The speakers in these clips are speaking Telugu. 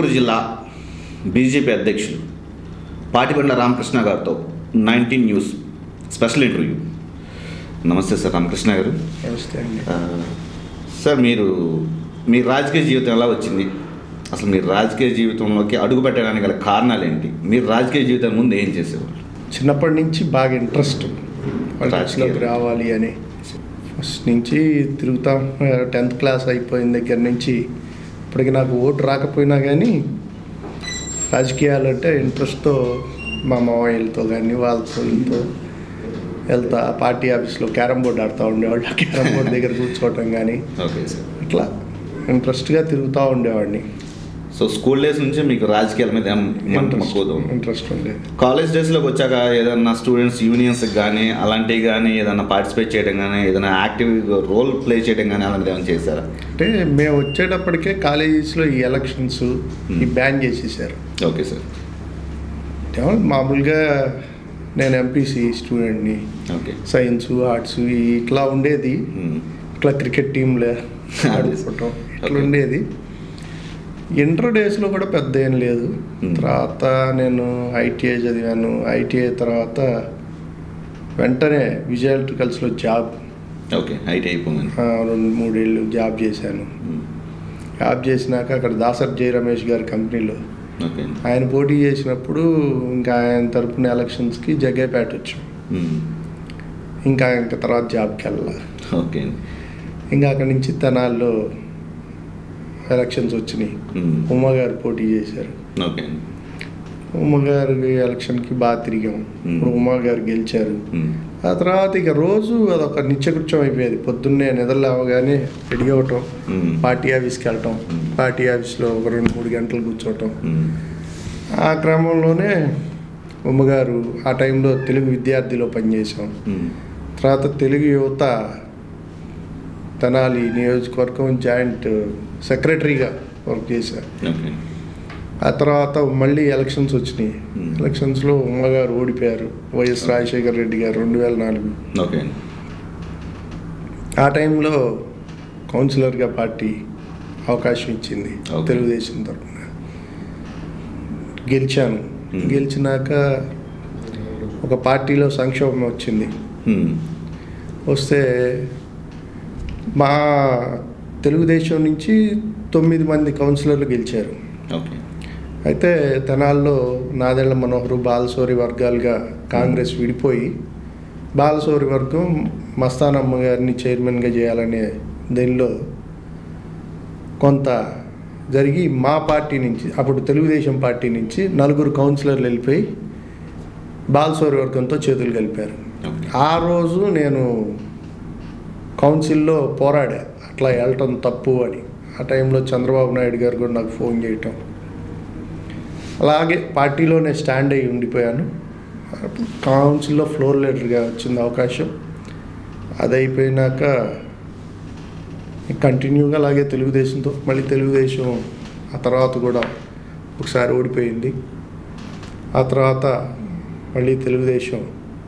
గుంటూరు జిల్లా బీజేపీ అధ్యక్షులు పాటిబండ్ల రామకృష్ణ గారితో నైన్టీన్ న్యూస్ స్పెషల్ ఇంటర్వ్యూ నమస్తే సార్ రామకృష్ణ గారు నమస్తే అండి ఆ, సార్ మీరు మీ రాజకీయ జీవితం ఎలా వచ్చింది అసలు మీరు రాజకీయ జీవితంలోకి అడుగు పెట్టడానికి గల కారణాలు ఏంటి మీరు రాజకీయ జీవితం ముందు ఏం చేసేవాళ్ళు చిన్నప్పటి నుంచి బాగా ఇంట్రెస్ట్ పాలిటిక్స్లోకి రాజకీయాలు. రావాలి అని ఫస్ట్ నుంచి తిరుగుతాం టెన్త్ క్లాస్ అయిపోయిన దగ్గర నుంచి ఇప్పటికి నాకు ఓటు రాకపోయినా కానీ రాజకీయాలు అంటే ఇంట్రెస్ట్తో మా మామయ్యలతో కానీ వాళ్ళతో వీళ్ళతో వెళ్తా పార్టీ ఆఫీస్లో క్యారమ్ బోర్డు ఆడుతూ ఉండేవాళ్ళు ఆ క్యారమ్ బోర్డు దగ్గర కూర్చోవటం కానీ ఓకే సార్ ఇట్లా ఇంట్రెస్ట్గా తిరుగుతూ ఉండేవాడిని సో స్కూల్ డేస్ నుంచి మీకు రాజకీయాల మీద ఏం మంట ఇంట్రెస్ట్ మక్కువ ఉంది? ఇంట్రెస్ట్ ఉండేది కాలేజ్ డేస్లోకి వచ్చాక ఏదన్నా స్టూడెంట్స్ యూనియన్స్కి కానీ అలాంటివి కానీ ఏదన్నా పార్టిసిపేట్ చేయడం కానీ ఏదైనా యాక్టివ్ రోల్ ప్లే చేయడం కానీ అలాంటిది ఏమైనా చేశారా అంటే మేము వచ్చేటప్పటికే కాలేజెస్లో ఈ ఎలక్షన్స్ ఈ బ్యాన్ చేసేసారు ఓకే సార్ ఏమన్నా మామూలుగా నేను ఎంపీసీ స్టూడెంట్ని ఓకే సైన్స్ ఆర్ట్స్ ఇట్లా ఉండేది మ్మ్. ఇట్లా క్రికెట్ టీంలో ఆడుకోవటం ఇట్లా Okay. ఉండేది ఇంటర్ డేస్లో కూడా పెద్ద ఏం లేదు Hmm. తర్వాత నేను ఐటీఐ చదివాను ఐటీఐ తర్వాత వెంటనే విజయ ఎలక్ట్రికల్స్లో జాబ్ ఓకే ఐటీ అయిపోయింది ఆ, రెండు మూడేళ్ళు జాబ్ చేశాను మ్మ్. జాబ్ చేసినాక అక్కడ దాసర్ జయ రమేష్ గారి కంపెనీలో ఓకే ఆయన పోటీ చేసినప్పుడు ఇంకా ఆయన తరపున ఎలక్షన్స్కి జగ్గేపేట వచ్చాం మ్మ్. ఇంకా ఇంకా తర్వాత జాబ్కి వెళ్ళాలి ఓకే ఇంకా అక్కడి నుంచి తెనాల్లో ఎలక్షన్స్ వచ్చినాయి మ్మ్. ఉమ్మ గారు పోటీ చేశారు ఓకే ఉమ్మ గారి ఎలక్షన్కి బాగా తిరిగాం ఇప్పుడు ఉమ్మ గారు గెలిచారు మ్మ్. ఆ తర్వాత ఇక రోజు అదొక నిత్యకృత్యం అయిపోయేది పొద్దున్నే నిద్రలేవగానే రెడీ అవటం మ్మ్. పార్టీ ఆఫీస్కి వెళ్ళటం పార్టీ ఆఫీస్లో ఒక రెండు మూడు గంటలు కూర్చోవటం మ్మ్. ఆ క్రమంలోనే ఉమ్మగారు ఆ టైంలో తెలుగు విద్యార్థిలో పనిచేసాం మ్మ్. తర్వాత తెలుగు యువత తెనాలి నియోజకవర్గం జాయింట్ సెక్రటరీగా వర్క్ చేశారు ఓకే ఆ తర్వాత మళ్ళీ ఎలక్షన్స్ వచ్చినాయి Hmm. ఎలక్షన్స్లో ఉమ్మగారు ఓడిపోయారు వైఎస్ రాజశేఖర రెడ్డి గారు రెండు వేల నాలుగు ఓకే ఆ టైంలో కౌన్సిలర్గా పార్టీ అవకాశం ఇచ్చింది Okay. తెలుగుదేశం తరఫున గెలిచాను Hmm. గెలిచినాక ఒక పార్టీలో సంక్షోభం వచ్చింది మ్మ్. వస్తే మా తెలుగుదేశం నుంచి తొమ్మిది మంది కౌన్సిలర్లు గెలిచారు ఓకే అయితే తెనాల్లో నాదెళ్ల మనోహరు బాలసోరి వర్గాలుగా కాంగ్రెస్ విడిపోయి బాలసోరి వర్గం మస్తానమ్మ గారిని చైర్మన్గా చేయాలనే దీనిలో కొంత జరిగి మా పార్టీ నుంచి అప్పుడు తెలుగుదేశం పార్టీ నుంచి నలుగురు కౌన్సిలర్లు వెళ్ళిపోయి బాలసోరి వర్గంతో చేతులు కలిపారు ఓకే ఆ రోజు నేను కౌన్సిల్లో పోరాడా అట్లా వెళ్ళటం తప్పు అని ఆ టైంలో చంద్రబాబు నాయుడు గారు కూడా నాకు ఫోన్ చేయటం అలాగే పార్టీలోనే స్టాండ్ అయ్యి ఉండిపోయాను అప్పుడు కౌన్సిల్లో ఫ్లోర్ లీడర్గా వచ్చింది అవకాశం అది అయిపోయినాక కంటిన్యూగా అలాగే తెలుగుదేశంతో మళ్ళీ తెలుగుదేశం ఆ తర్వాత కూడా ఒకసారి ఓడిపోయింది ఆ తర్వాత మళ్ళీ తెలుగుదేశం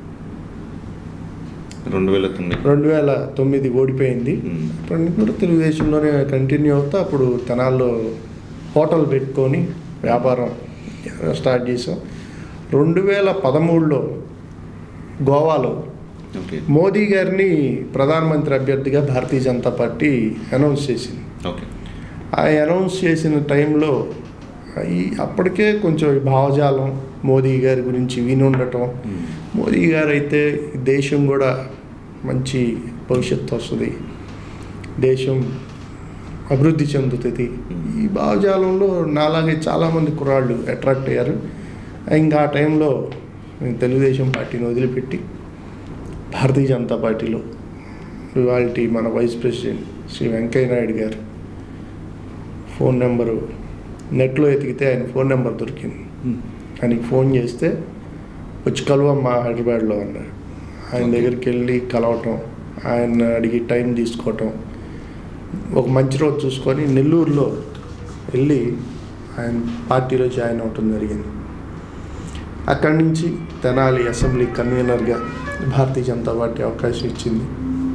రెండు వేల తొమ్మిది రెండు వేల తొమ్మిది ఓడిపోయింది మ్మ్. అప్పటి నుంచి కూడా తెలుగుదేశంలోనే కంటిన్యూ అవుతా అప్పుడు తెనాల్లో హోటల్ పెట్టుకొని వ్యాపారం స్టార్ట్ చేసాం రెండు వేల పదమూడులో గోవాలో ఓకే మోదీ గారిని ప్రధానమంత్రి అభ్యర్థిగా భారతీయ జనతా పార్టీ అనౌన్స్ చేసింది ఓకే ఆ అనౌన్స్ చేసిన టైంలో ఈ అప్పటికే కొంచెం ఈ భావజాలం మోదీ గారి గురించి విని ఉండటం మ్మ్. మోదీ గారు అయితే దేశం కూడా మంచి భవిష్యత్తు వస్తుంది దేశం అభివృద్ధి చెందుతుంది ఈ భావజాలంలో నాలాగే చాలామంది కుర్రాళ్ళు అట్రాక్ట్ అయ్యారు ఇంకా ఆ టైంలో నేను తెలుగుదేశం పార్టీని వదిలిపెట్టి భారతీయ జనతా పార్టీలో ఇవాళ మన వైస్ ప్రెసిడెంట్ శ్రీ వెంకయ్య నాయుడు గారు ఫోన్ నెంబరు నెట్లో ఎతికితే ఆయన ఫోన్ నెంబర్ దొరికింది మ్మ్. ఆయనకి ఫోన్ చేస్తే వచ్చి కలవమ్మా హైదరాబాద్లో అన్నారు ఆయన దగ్గరికి వెళ్ళి కలవటం ఆయన అడిగి టైం తీసుకోవటం ఒక మంచి రోజు చూసుకొని నెల్లూరులో వెళ్ళి ఆయన పార్టీలో జాయిన్ అవటం జరిగింది అక్కడి నుంచి తెనాలి అసెంబ్లీ కన్వీనర్గా భారతీయ జనతా పార్టీ అవకాశం ఇచ్చింది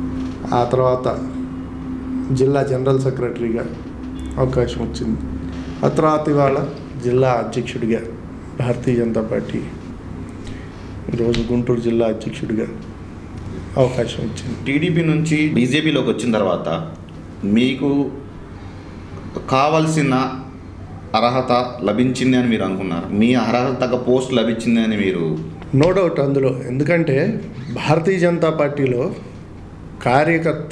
ఆ తర్వాత జిల్లా జనరల్ సెక్రటరీగా అవకాశం వచ్చింది ఆ తర్వాత ఇవాళ జిల్లా అధ్యక్షుడిగా భారతీయ జనతా పార్టీ ఈరోజు గుంటూరు జిల్లా అధ్యక్షుడిగా అవకాశం ఇచ్చింది టీడీపీ నుంచి బీజేపీలోకి వచ్చిన తర్వాత మీకు కావలసిన అర్హత లభించింది అని మీరు అనుకున్నారు మీ అర్హత తగ్గ పోస్ట్ లభించింది అని మీరు నో డౌట్ అందులో ఎందుకంటే భారతీయ జనతా పార్టీలో కార్యకర్త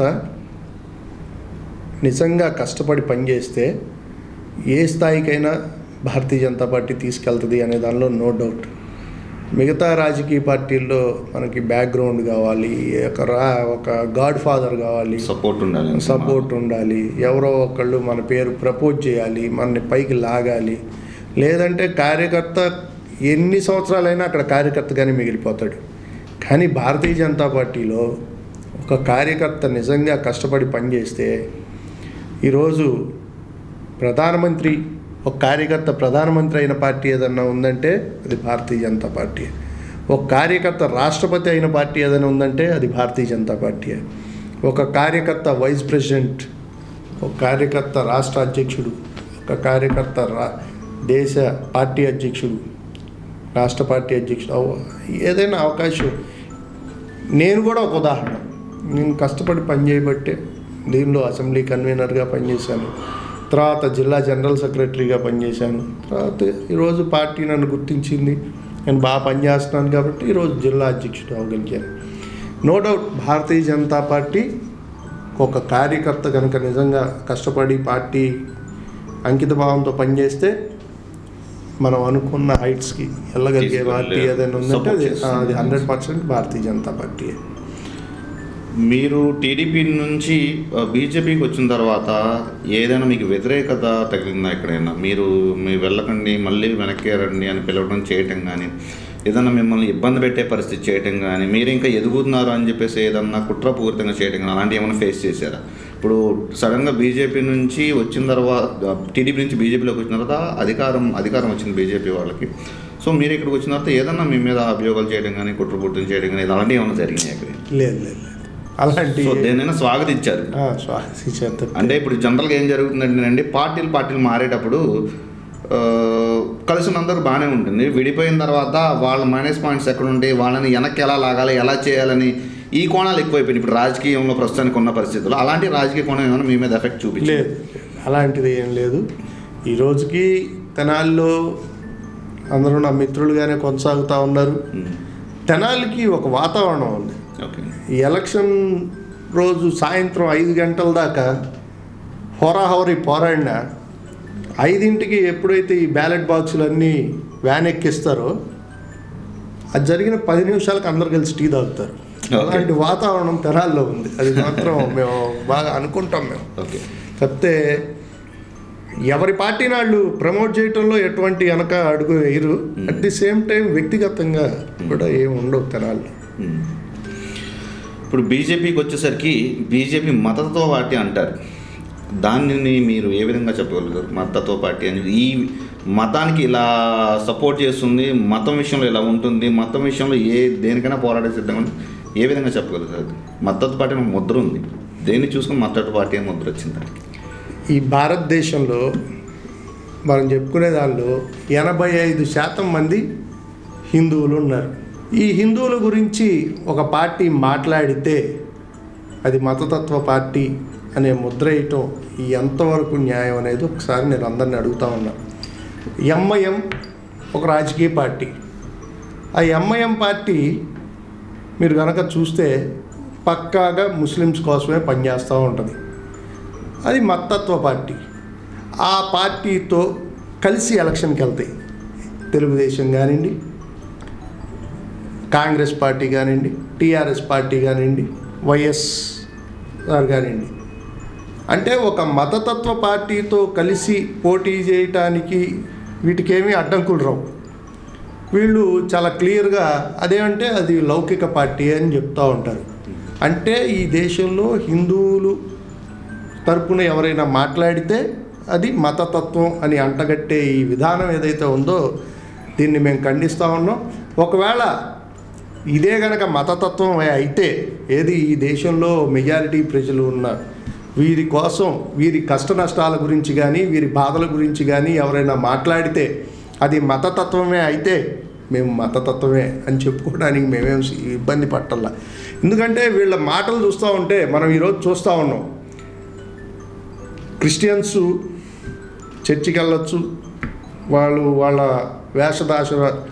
నిజంగా కష్టపడి పనిచేస్తే ఏ స్థాయికైనా భారతీయ జనతా పార్టీ తీసుకెళ్తుంది అనే దానిలో నో డౌట్ మిగతా రాజకీయ పార్టీల్లో మనకి బ్యాక్గ్రౌండ్ కావాలి ఒక రా ఒక గాడ్ ఫాదర్ కావాలి సపోర్ట్ ఉండాలి సపోర్ట్ ఉండాలి ఎవరో ఒకళ్ళు మన పేరు ప్రపోజ్ చేయాలి మనని పైకి లాగాలి లేదంటే కార్యకర్త ఎన్ని సంవత్సరాలైనా అక్కడ కార్యకర్తగానే మిగిలిపోతాడు కానీ భారతీయ జనతా పార్టీలో ఒక కార్యకర్త నిజంగా కష్టపడి పనిచేస్తే ఈరోజు ప్రధానమంత్రి ఒక కార్యకర్త ప్రధానమంత్రి అయిన పార్టీ ఏదన్నా ఉందంటే అది భారతీయ జనతా పార్టీ ఒక కార్యకర్త రాష్ట్రపతి అయిన పార్టీ ఏదైనా ఉందంటే అది భారతీయ జనతా పార్టీ ఒక కార్యకర్త వైస్ ప్రెసిడెంట్ ఒక కార్యకర్త రాష్ట్ర అధ్యక్షుడు ఒక కార్యకర్త రా దేశ పార్టీ అధ్యక్షుడు రాష్ట్ర పార్టీ అధ్యక్షుడు అవ- ఏదైనా అవకాశం నేను కూడా ఒక ఉదాహరణ నేను కష్టపడి పనిచేయబట్టే దీనిలో అసెంబ్లీ కన్వీనర్గా పనిచేశాను తర్వాత జిల్లా జనరల్ సెక్రటరీగా పనిచేశాను తర్వాత ఈరోజు పార్టీ నన్ను గుర్తించింది నేను బాగా పనిచేస్తున్నాను కాబట్టి ఈరోజు జిల్లా అధ్యక్షుడు అవగలిగాను no doubt Bharatiya Janata party ఒక కార్యకర్త కనుక నిజంగా కష్టపడి పార్టీ అంకిత భావంతో పనిచేస్తే మనం అనుకున్న హైట్స్కి వెళ్ళగలిగే పార్టీ ఏదైనా ఉందంటే అది అది hundred percent Bharatiya Janata party మీరు టీడీపీ నుంచి ఆ, బీజేపీకి వచ్చిన తర్వాత ఏదైనా మీకు వ్యతిరేకత తగిలిందా ఎక్కడైనా మీరు మీరు వెళ్ళకండి మళ్ళీ వెనక్కి రండి అని పిలవడం చేయటం కానీ ఏదైనా మిమ్మల్ని ఇబ్బంది పెట్టే పరిస్థితి చేయటం కానీ మీరు ఇంకా ఎదుగుతున్నారు అని చెప్పేసి ఏదన్నా కుట్రపూరితంగా చేయటం కానీ అలాంటివి ఏమైనా ఫేస్ చేశారా ఇప్పుడు సడన్గా బీజేపీ నుంచి వచ్చిన తర్వాత టీడీపీ నుంచి బీజేపీలోకి వచ్చిన తర్వాత అధికారం అధికారం వచ్చింది బీజేపీ వాళ్ళకి సో మీరు ఇక్కడికి వచ్చిన తర్వాత ఏదన్నా మీ మీద అభియోగాలు చేయడం కానీ కుట్రపూరితం చేయడం కానీ అలాంటివి ఏమైనా జరిగినాయి అక్కడ లేదు లేదు లేదు అలాంటి సో దేనైనా స్వాగతించారు ఆ, స్వాగతించారు తప్పితే. అంటే ఇప్పుడు జనరల్గా ఏం జరుగుతుందంటే అండి పార్టీలు పార్టీలు మారేటప్పుడు ఆ, కలిసినందరూ బాగానే ఉంటుంది విడిపోయిన తర్వాత వాళ్ళ మైనస్ పాయింట్స్ ఎక్కడ ఉంటాయి వాళ్ళని వెనక్కి ఎలా లాగాలి ఎలా చేయాలని ఈ కోణాలు ఎక్కువైపోయినాయి ఇప్పుడు రాజకీయంలో ప్రస్తుతానికి ఉన్న పరిస్థితుల్లో అలాంటి రాజకీయ కోణం ఏమైనా మీ మీద ఎఫెక్ట్ చూపించింది లేదు అలాంటిది ఏం లేదు ఈ రోజుకి తెనాలిలో అందరూ నా మిత్రులుగానే కొనసాగుతూ ఉన్నారు తెనాలికి ఒక వాతావరణం ఉంది ఓకే ఈ ఎలక్షన్ రోజు సాయంత్రం ఐదు గంటల దాకా హోరాహోరీ పోరాడిన ఐదింటికి ఎప్పుడైతే ఈ బ్యాలెట్ బాక్సులు అన్నీ వ్యాన్ ఎక్కిస్తారో అది జరిగిన పది నిమిషాలకు అందరు కలిసి టీ తాగుతారు Okay. అలాంటి వాతావరణం తెరాల్లో ఉంది అది మాత్రం మేము బాగా అనుకుంటాం మేము ఓకే తప్పితే ఎవరి పార్టీ వాళ్ళు ప్రమోట్ చేయటంలో ఎటువంటి వెనక అడుగు వేయరు అట్ ది సేమ్ టైం వ్యక్తిగతంగా కూడా ఏమి ఉండవు తెనాల్లో మ్మ్. ఇప్పుడు బీజేపీకి వచ్చేసరికి బీజేపీ మతతత్వ పార్టీ అంటారు దానిని మీరు ఏ విధంగా చెప్పగలుగుతారు మతతత్వ పార్టీ అని ఈ మతానికి ఇలా సపోర్ట్ చేస్తుంది మతం విషయంలో ఇలా ఉంటుంది మతం విషయంలో ఏ దేనికైనా పోరాడే సిద్ధంగా ఉంది ఏ విధంగా చెప్పగలుగుతారు మద్దతు పార్టీ అని ఒక ముద్ర ఉంది దేన్ని చూసుకుని మద్దతు పార్టీ అని ముద్ర వచ్చింది దానికి ఈ భారతదేశంలో మనం చెప్పుకునే దానిలో ఎనభై ఐదు శాతం మంది హిందువులు ఉన్నారు ఈ హిందువుల గురించి ఒక పార్టీ మాట్లాడితే అది మతతత్వ పార్టీ అనే ముద్ర వేయటం ఈ ఎంతవరకు న్యాయం అనేది ఒకసారి నేను అందరిని అడుగుతా ఉన్నా ఎంఐఎం ఒక రాజకీయ పార్టీ ఆ ఎంఐఎం పార్టీ మీరు కనుక చూస్తే పక్కాగా ముస్లిమ్స్ కోసమే పనిచేస్తూ ఉంటుంది అది మత్తత్వ పార్టీ ఆ పార్టీతో కలిసి ఎలక్షన్కి వెళ్తాయి తెలుగుదేశం కానివ్వండి కాంగ్రెస్ పార్టీ కానివ్వండి టీఆర్ఎస్ పార్టీ కానివ్వండి వైఎస్ఆర్ కానివ్వండి అంటే ఒక మతతత్వ పార్టీతో కలిసి పోటీ చేయటానికి వీటికేమీ అడ్డంకులు రావు వీళ్ళు చాలా క్లియర్గా అదేమంటే అది లౌకిక పార్టీ అని చెప్తూ ఉంటారు అంటే ఈ దేశంలో హిందువులు తరపున ఎవరైనా మాట్లాడితే అది మతతత్వం అని అంటగట్టే ఈ విధానం ఏదైతే ఉందో దీన్ని మేము ఖండిస్తూ ఉన్నాం ఒకవేళ ఇదే గనక మతతత్వం అయితే ఏది ఈ దేశంలో మెజారిటీ ప్రజలు ఉన్న వీరి కోసం వీరి కష్ట నష్టాల గురించి కానీ వీరి బాధల గురించి కానీ ఎవరైనా మాట్లాడితే అది మతతత్వమే అయితే మేము మతతత్వమే అని చెప్పుకోవడానికి మేమేం ఇబ్బంది పట్టల్లా ఎందుకంటే వీళ్ళ మాటలు చూస్తూ ఉంటే మనం ఈరోజు చూస్తూ ఉన్నాం క్రిస్టియన్స్ చర్చికి వెళ్ళొచ్చు వాళ్ళు వాళ్ళ వేషధాష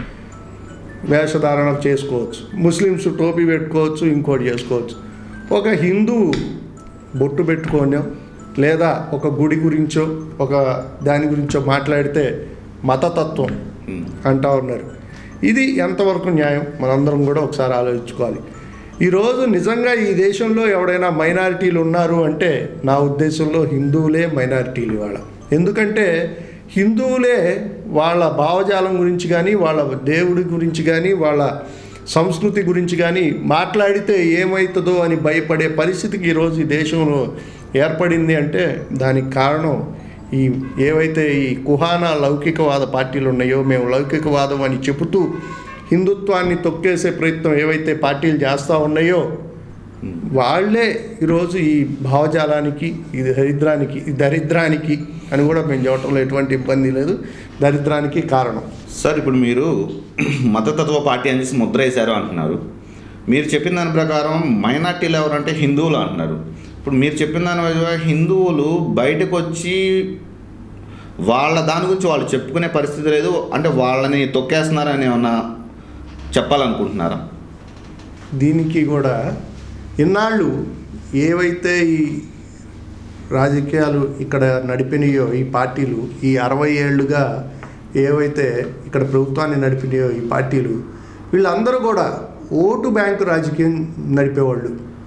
వేషధారణ చేసుకోవచ్చు ముస్లిమ్స్ టోపీ పెట్టుకోవచ్చు ఇంకోటి చేసుకోవచ్చు ఒక హిందువు బొట్టు పెట్టుకోనో లేదా ఒక గుడి గురించో ఒక దాని గురించో మాట్లాడితే మతతత్వం ఉమ్. అంటా ఉన్నారు ఇది ఎంతవరకు న్యాయం మనందరం కూడా ఒకసారి ఆలోచించుకోవాలి ఈరోజు నిజంగా ఈ దేశంలో ఎవడైనా మైనారిటీలు ఉన్నారు అంటే నా ఉద్దేశంలో హిందువులే మైనారిటీలు ఇవాళ ఎందుకంటే హిందువులే వాళ్ళ భావజాలం గురించి కానీ వాళ్ళ దేవుడి గురించి కానీ వాళ్ళ సంస్కృతి గురించి కానీ మాట్లాడితే ఏమవుతుందో అని భయపడే పరిస్థితికి ఈరోజు ఈ దేశంలో ఏర్పడింది అంటే దానికి కారణం ఈ ఏవైతే ఈ కుహానా లౌకికవాద పార్టీలు ఉన్నాయో మేము లౌకికవాదం అని చెబుతూ హిందుత్వాన్ని తొక్కేసే ప్రయత్నం ఏవైతే పార్టీలు చేస్తూ ఉన్నాయో వాళ్ళే ఈరోజు ఈ భావజాలానికి ఈ దరిద్రానికి ఈ దరిద్రానికి అని కూడా మేము చెప్పడంలో ఎటువంటి ఇబ్బంది లేదు దరిద్రానికి కారణం సార్ ఇప్పుడు మీరు మతతత్వ పార్టీ అని చేసి ముద్ర వేశారు అంటున్నారు మీరు చెప్పిన దాని ప్రకారం మైనార్టీలు ఎవరంటే హిందువులు అంటున్నారు ఇప్పుడు మీరు చెప్పిన దాని వల్ల హిందువులు బయటకు వచ్చి వాళ్ళ దాని గురించి వాళ్ళు చెప్పుకునే పరిస్థితి లేదు అంటే వాళ్ళని తొక్కేస్తున్నారని ఏమన్నా చెప్పాలనుకుంటున్నారా దీనికి కూడా ఇన్నాళ్ళు ఏవైతే ఈ రాజకీయాలు ఇక్కడ నడిపినాయో ఈ పార్టీలు ఈ అరవై ఏళ్ళుగా ఏవైతే ఇక్కడ ప్రభుత్వాన్ని నడిపినాయో ఈ పార్టీలు వీళ్ళందరూ కూడా ఓటు బ్యాంకు రాజకీయం నడిపేవాళ్ళు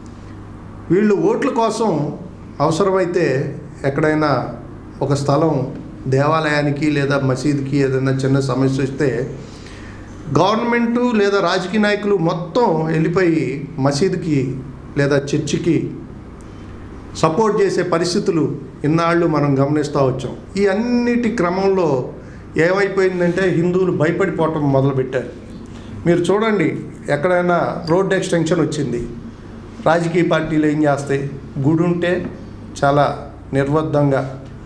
వీళ్ళు ఓట్ల కోసం అవసరమైతే ఎక్కడైనా ఒక స్థలం దేవాలయానికి లేదా మసీదుకి ఏదైనా చిన్న సమస్య వస్తే గవర్నమెంటు లేదా రాజకీయ నాయకులు మొత్తం వెళ్ళిపోయి మసీదుకి లేదా చర్చికి సపోర్ట్ చేసే పరిస్థితులు ఇన్నాళ్ళు మనం గమనిస్తూ వచ్చాం ఈ అన్నిటి క్రమంలో ఏమైపోయిందంటే హిందువులు భయపడిపోవటం మొదలుపెట్టారు మీరు చూడండి ఎక్కడైనా రోడ్ ఎక్స్టెన్షన్ వచ్చింది రాజకీయ పార్టీలు ఏం చేస్తాయి గుడి ఉంటే చాలా నిర్బద్ధంగా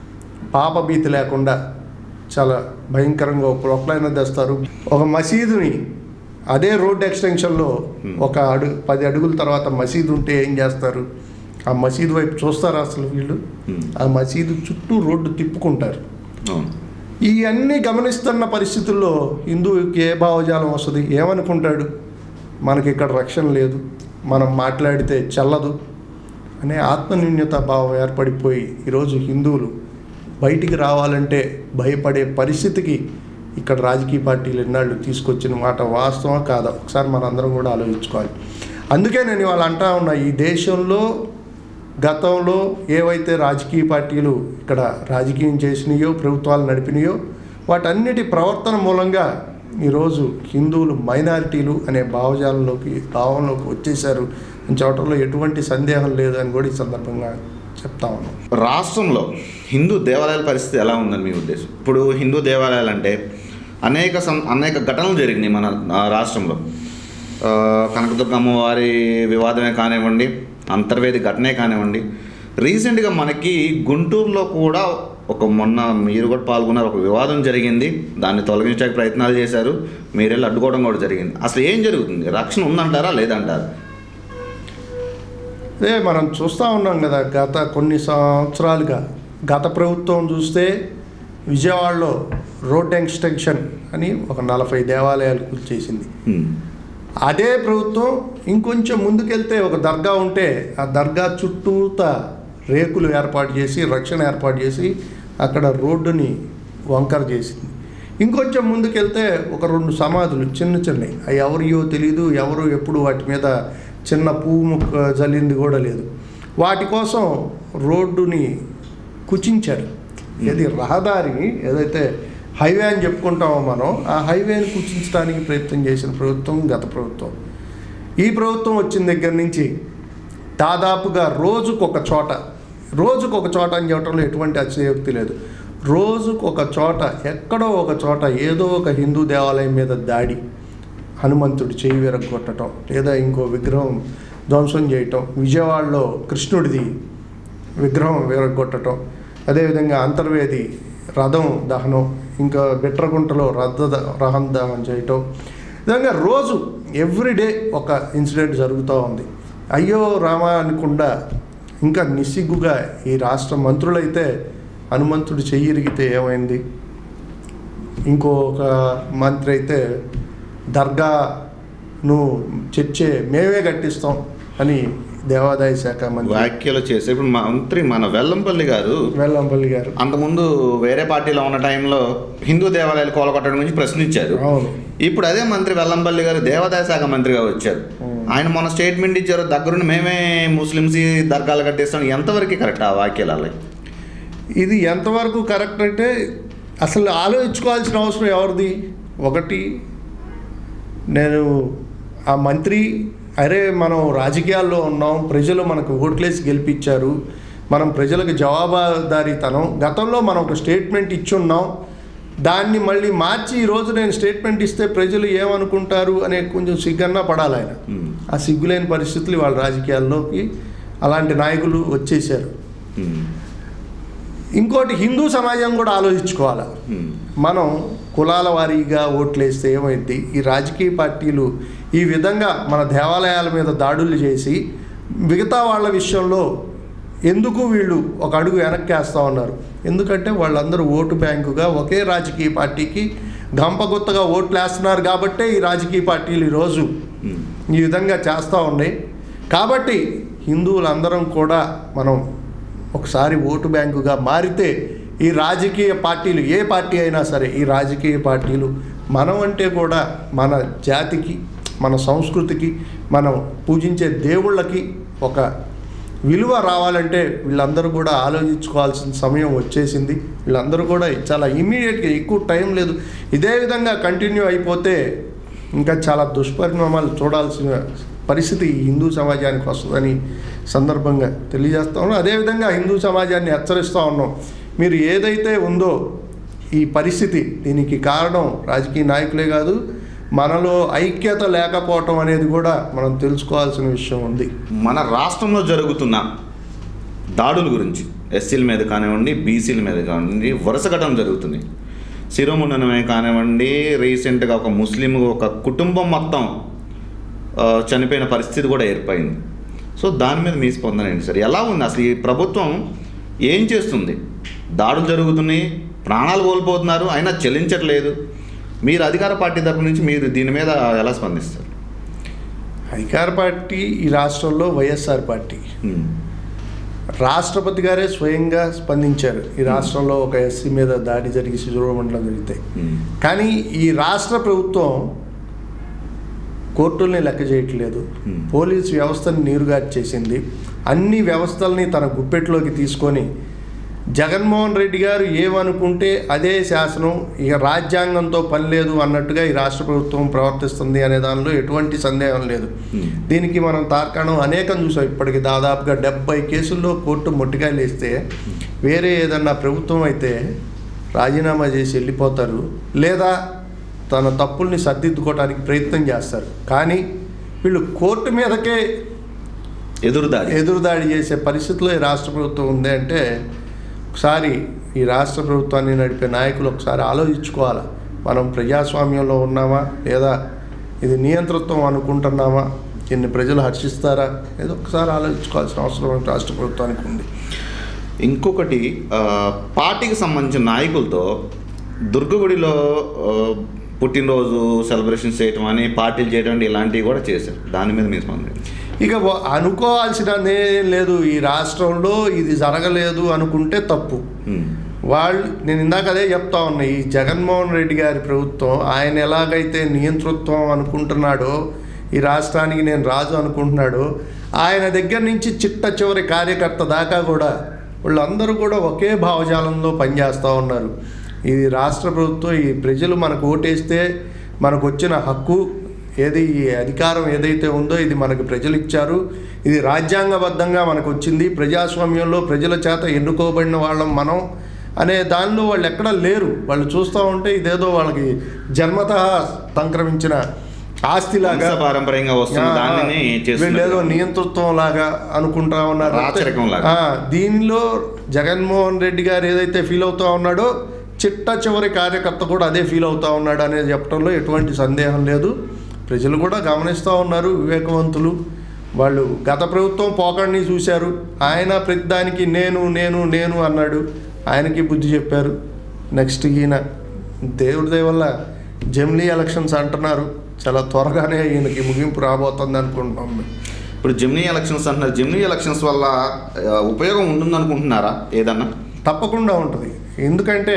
పాపభీతి లేకుండా చాలా భయంకరంగా ఒక ప్రొక్లైన తెస్తారు ఒక మసీదుని అదే రోడ్ ఎక్స్టెన్షన్లో ఒక అడుగు పది అడుగుల తర్వాత మసీదు ఉంటే ఏం చేస్తారు ఆ మసీదు వైపు చూస్తారా అసలు వీళ్ళు Hmm. ఆ మసీదు చుట్టూ రోడ్డు తిప్పుకుంటారు అవును ఇవన్నీ గమనిస్తున్న పరిస్థితుల్లో హిందువుకి ఏ భావజాలం వస్తుంది ఏమనుకుంటాడు మనకి ఇక్కడ రక్షణ లేదు మనం మాట్లాడితే చల్లదు అనే ఆత్మన్యూన్యత భావం ఏర్పడిపోయి ఈరోజు హిందువులు బయటికి రావాలంటే భయపడే పరిస్థితికి ఇక్కడ రాజకీయ పార్టీలు ఎన్నాళ్ళు తీసుకొచ్చిన మాట వాస్తవం కాదా ఒకసారి మనందరం కూడా ఆలోచించుకోవాలి అందుకే నేను ఇవాళ అంటా ఉన్నా ఈ దేశంలో గతంలో ఏవైతే రాజకీయ పార్టీలు ఇక్కడ రాజకీయం చేసినాయో ప్రభుత్వాలు నడిపినాయో వాటన్నిటి ప్రవర్తన మూలంగా ఈరోజు హిందువులు మైనారిటీలు అనే భావజాలంలోకి భావంలోకి వచ్చేసారు అని చెప్పడంలో ఎటువంటి సందేహం లేదు అని కూడా ఈ సందర్భంగా చెప్తా ఉన్నాం రాష్ట్రంలో హిందూ దేవాలయాల పరిస్థితి ఎలా ఉందని మీ ఉద్దేశం ఇప్పుడు హిందూ దేవాలయాలు అంటే అనేక సం అనేక ఘటనలు జరిగినాయి మన ఆ, రాష్ట్రంలో ఆ, కనకదుర్గ అమ్మవారి వివాదమే కానివ్వండి అంతర్వేది ఘటనే కానివ్వండి రీసెంట్గా మనకి గుంటూరులో కూడా ఒక మొన్న మీరు కూడా పాల్గొన్నారు ఒక వివాదం జరిగింది దాన్ని తొలగించడానికి ప్రయత్నాలు చేశారు మీరు వెళ్ళి అడ్డుకోవడం కూడా జరిగింది అసలు ఏం జరుగుతుంది రక్షణ ఉందంటారా లేదంటారా అదే మనం చూస్తూ ఉన్నాం కదా గత కొన్ని సంవత్సరాలుగా గత ప్రభుత్వం చూస్తే విజయవాడలో రోడ్ ఎక్స్టెన్షన్ అని ఒక నలభై దేవాలయాలు కూల్చేసింది హ్మ్. అదే ప్రభుత్వం ఇంకొంచెం ముందుకెళ్తే ఒక దర్గా ఉంటే ఆ దర్గా చుట్టూత రేకులు ఏర్పాటు చేసి రక్షణ ఏర్పాటు చేసి అక్కడ రోడ్డుని వంకర చేసింది ఇంకొంచెం ముందుకెళ్తే ఒక రెండు సమాధులు చిన్న చిన్నవి అవి ఎవరియో తెలియదు ఎవరు ఎప్పుడు వాటి మీద చిన్న పువ్వు ముక్క జల్లింది కూడా లేదు వాటి కోసం రోడ్డుని కుచించారు ఇది రహదారిని ఏదైతే హైవే అని చెప్పుకుంటామో మనం ఆ హైవేని కుచించడానికి ప్రయత్నం చేసిన ప్రభుత్వం గత ప్రభుత్వం ఈ ప్రభుత్వం వచ్చిన దగ్గర నుంచి దాదాపుగా రోజుకొక చోట రోజుకొక చోట అని చెప్పడంలో ఎటువంటి అతిశయోక్తి లేదు రోజుకొక చోట ఎక్కడో ఒక చోట ఏదో ఒక హిందూ దేవాలయం మీద దాడి హనుమంతుడి చేయి విరగొట్టడం లేదా ఇంకో విగ్రహం ధ్వంసం చేయటం విజయవాడలో కృష్ణుడిది విగ్రహం విరగొట్టడం అదేవిధంగా అంతర్వేది రథం దహనం ఇంకా బిట్రగుంటలో రథ ద- రథం దహనం చేయటం విధంగా రోజు ఎవ్రీడే ఒక ఇన్సిడెంట్ జరుగుతూ ఉంది అయ్యో రామా అనకుండా ఇంకా నిస్సిగ్గుగా ఈ రాష్ట్ర మంత్రులైతే హనుమంతుడు చెయ్యిరిగితే ఏమైంది ఇంకొక మంత్రి అయితే దర్గాను చర్చే మేమే కట్టిస్తాం అని దేవాదాయ శాఖ మంత్రి వ్యాఖ్యలు చేసి ఇప్పుడు మంత్రి మన వెల్లంపల్లి గారు వెల్లంపల్లి గారు అంతకుముందు వేరే పార్టీలో ఉన్న టైంలో హిందూ దేవాలయాలు కోలగొట్టడం గురించి ప్రశ్నించారు అవును ఇప్పుడు అదే మంత్రి వెల్లంపల్లి గారు దేవాదాయ శాఖ మంత్రిగా వచ్చారు ఆయన మొన్న స్టేట్మెంట్ ఇచ్చారు దగ్గరుండి మేమే ముస్లిమ్స్ ఈ దర్గాలు కట్టేస్తాం ఎంతవరకు కరెక్ట్ ఆ వాక్యాలు అలా ఇది ఎంతవరకు కరెక్ట్ అంటే అసలు ఆలోచించుకోవాల్సిన అవసరం ఎవరిది ఒకటి నేను ఆ మంత్రి అరే మనం రాజకీయాల్లో ఉన్నాం ప్రజలు మనకు ఓట్లేసి గెలిపించారు మనం ప్రజలకు జవాబుదారీతనం గతంలో మనం ఒక స్టేట్మెంట్ ఇచ్చున్నాం దాన్ని మళ్ళీ మార్చి ఈరోజు నేను స్టేట్మెంట్ ఇస్తే ప్రజలు ఏమనుకుంటారు అనే కొంచెం సిగ్గన్నా పడాలి ఆయన ఉమ్, ఆ సిగ్గులేని పరిస్థితులు వాళ్ళ రాజకీయాల్లోకి అలాంటి నాయకులు వచ్చేసారు ఉమ్, ఇంకోటి హిందూ సమాజం కూడా ఆలోచించుకోవాలి ఉమ్, మనం కులాల వారీగా ఓట్లేస్తే ఏమైంది ఈ రాజకీయ పార్టీలు ఈ విధంగా మన దేవాలయాల మీద దాడులు చేసి మిగతా వాళ్ళ విషయంలో ఎందుకు వీళ్ళు ఒక అడుగు వెనక్కి వేస్తూ ఉన్నారు ఎందుకంటే వాళ్ళందరూ ఓటు బ్యాంకుగా ఒకే రాజకీయ పార్టీకి గంపగుత్తగా ఓట్లు వేస్తున్నారు కాబట్టే ఈ రాజకీయ పార్టీలు ఈరోజు ఉమ్. ఈ విధంగా చేస్తూ ఉన్నాయి కాబట్టి హిందువులందరం కూడా మనం ఒకసారి ఓటు బ్యాంకుగా మారితే ఈ రాజకీయ పార్టీలు ఏ పార్టీ అయినా సరే ఈ రాజకీయ పార్టీలు మనం అంటే కూడా మన జాతికి మన సంస్కృతికి మనం పూజించే దేవుళ్ళకి ఒక విలువ రావాలంటే వీళ్ళందరూ కూడా ఆలోచించుకోవాల్సిన సమయం వచ్చేసింది వీళ్ళందరూ కూడా చాలా ఇమీడియట్గా ఎక్కువ టైం లేదు ఇదే విధంగా కంటిన్యూ అయిపోతే ఇంకా చాలా దుష్పరిణామాలు చూడాల్సిన పరిస్థితి ఈ హిందూ సమాజానికి వస్తుందని సందర్భంగా తెలియజేస్తా ఉన్నాం అదేవిధంగా హిందూ సమాజాన్ని హెచ్చరిస్తూ ఉన్నాం మీరు ఏదైతే ఉందో ఈ పరిస్థితి దీనికి కారణం రాజకీయ నాయకులే కాదు మనలో ఐక్యత లేకపోవటం అనేది కూడా మనం తెలుసుకోవాల్సిన విషయం ఉంది మన రాష్ట్రంలో జరుగుతున్న దాడుల గురించి ఎస్సీల మీద కానివ్వండి బీసీల మీద కానివ్వండి వరుస ఘటనలు జరుగుతున్నాయి శిరోముండనమే కానివ్వండి రీసెంట్గా ఒక ముస్లిం ఒక కుటుంబం మొత్తం ఆ, చనిపోయిన పరిస్థితి కూడా ఏర్పడింది సో దాని మీద మీ స్పందన ఏంటి సార్ ఎలా ఉంది అసలు ఈ ప్రభుత్వం ఏం చేస్తుంది దాడులు జరుగుతున్నాయి ప్రాణాలు కోల్పోతున్నారు అయినా చెల్లించట్లేదు మీరు అధికార పార్టీ తరపు నుంచి మీరు దీని మీద ఎలా స్పందిస్తారు అధికార పార్టీ ఈ రాష్ట్రంలో వైఎస్ఆర్ పార్టీ ఉమ్, రాష్ట్రపతి గారే స్వయంగా స్పందించారు ఈ రాష్ట్రంలో ఒక ఎస్సీ మీద దాడి జరిగి శిశురమండలం జరిగితే ఉమ్, కానీ ఈ రాష్ట్ర ప్రభుత్వం కోర్టుల్ని లెక్క చేయట్లేదు Hmm. పోలీస్ వ్యవస్థని నీరుగార్చేసింది అన్ని వ్యవస్థల్ని తన గుప్పెట్లోకి తీసుకొని జగన్మోహన్ రెడ్డి గారు ఏమనుకుంటే అదే శాసనం ఇక రాజ్యాంగంతో పని లేదు అన్నట్టుగా ఈ రాష్ట్ర ప్రభుత్వం ప్రవర్తిస్తుంది అనే దానిలో ఎటువంటి సందేహం లేదు Hmm. దీనికి మనం తార్కాణం అనేకం చూసాం ఇప్పటికి దాదాపుగా డెబ్బై కేసుల్లో కోర్టు మొట్టికాయలు వేస్తే వేరే ఏదన్నా ప్రభుత్వం అయితే రాజీనామా చేసి వెళ్ళిపోతారు లేదా తన తప్పుల్ని సర్దిద్దుకోవడానికి ప్రయత్నం చేస్తారు కానీ వీళ్ళు కోర్టు మీదకే ఎదురుదాడి ఎదురుదాడి చేసే పరిస్థితిలో ఈ రాష్ట్ర ప్రభుత్వం ఉంది అంటే ఒకసారి ఈ రాష్ట్ర ప్రభుత్వాన్ని నడిపే నాయకులు ఒకసారి ఆలోచించుకోవాలి మనం ప్రజాస్వామ్యంలో ఉన్నామా లేదా ఇది నియంతృత్వం అనుకుంటున్నామా దీన్ని ప్రజలు హర్షిస్తారా ఏదో ఒకసారి ఆలోచించుకోవాల్సిన అవసరం రాష్ట్ర ప్రభుత్వానికి ఉంది ఇంకొకటి ఆ, పార్టీకి సంబంధించిన నాయకులతో దుర్గగుడిలో ఆ, పుట్టినరోజు సెలబ్రేషన్స్ చేయటం అని పార్టీలు చేయటం అని ఇలాంటివి కూడా చేశారు దాని మీద మీ స్పందన ఏంటి? ఇక వ- అనుకోవాల్సినదే లేదు ఈ రాష్ట్రంలో ఇది జరగలేదు అనుకుంటే తప్పు ఉమ్, వాళ్ళు నేను ఇందాక అదే చెప్తా ఉన్నా ఈ జగన్మోహన్ రెడ్డి గారి ప్రభుత్వం ఆయన ఎలాగైతే నియంతృత్వం అనుకుంటున్నాడో ఈ రాష్ట్రానికి నేను రాజు అనుకుంటున్నాడో ఆయన దగ్గర నుంచి చిట్ట చివరి కార్యకర్త దాకా కూడా వాళ్ళందరూ కూడా ఒకే భావజాలంలో పనిచేస్తూ ఉన్నారు ఇది రాష్ట్ర ప్రభుత్వం ఈ ప్రజలు మనకు ఓటేస్తే మనకు వచ్చిన హక్కు ఏది ఈ అధికారం ఏదైతే ఉందో ఇది మనకు ప్రజలు ఇచ్చారు ఇది రాజ్యాంగబద్ధంగా మనకు వచ్చింది ప్రజాస్వామ్యంలో ప్రజల చేత ఎన్నుకోబడిన వాళ్ళం మనం అనే దానిలో వాళ్ళు ఎక్కడా లేరు వాళ్ళు చూస్తూ ఉంటే ఇదేదో వాళ్ళకి జన్మత సంక్రమించిన ఆస్తిలాగా వంశపారంపర్యంగా వస్తున్న ఆ, దానిని వీళ్ళు ఏదో చేస్తున్నారు నియంతృత్వం లాగా అనుకుంటా ఉన్నారు రాచరికం లాగా. ఆ, దీనిలో జగన్మోహన్ రెడ్డి గారు ఏదైతే ఫీల్ అవుతా ఉన్నాడో చిట్ట చివరి కార్యకర్త కూడా అదే ఫీల్ అవుతా ఉన్నాడు అనేది చెప్పడంలో ఎటువంటి సందేహం లేదు ప్రజలు కూడా గమనిస్తూ ఉన్నారు వివేకవంతులు వాళ్ళు గత ప్రభుత్వం పోకడిని చూశారు ఆయన ప్రతిదానికి నేను నేను నేను అన్నాడు ఆయనకి బుద్ధి చెప్పారు నెక్స్ట్ ఈయన దేవుడి దయ వల్ల జమిలీ ఎలక్షన్స్ అంటున్నారు చాలా త్వరగానే ఈయనకి ముగింపు రాబోతుంది అనుకుంటున్నాం మేము. ఇప్పుడు జిమ్నీ ఎలక్షన్స్ అంటున్నారు జిమ్నీ ఎలక్షన్స్ వల్ల ఆ, ఉపయోగం ఉంటుంది అనుకుంటున్నారా ఏదన్నా తప్పకుండా ఉంటుంది ఎందుకంటే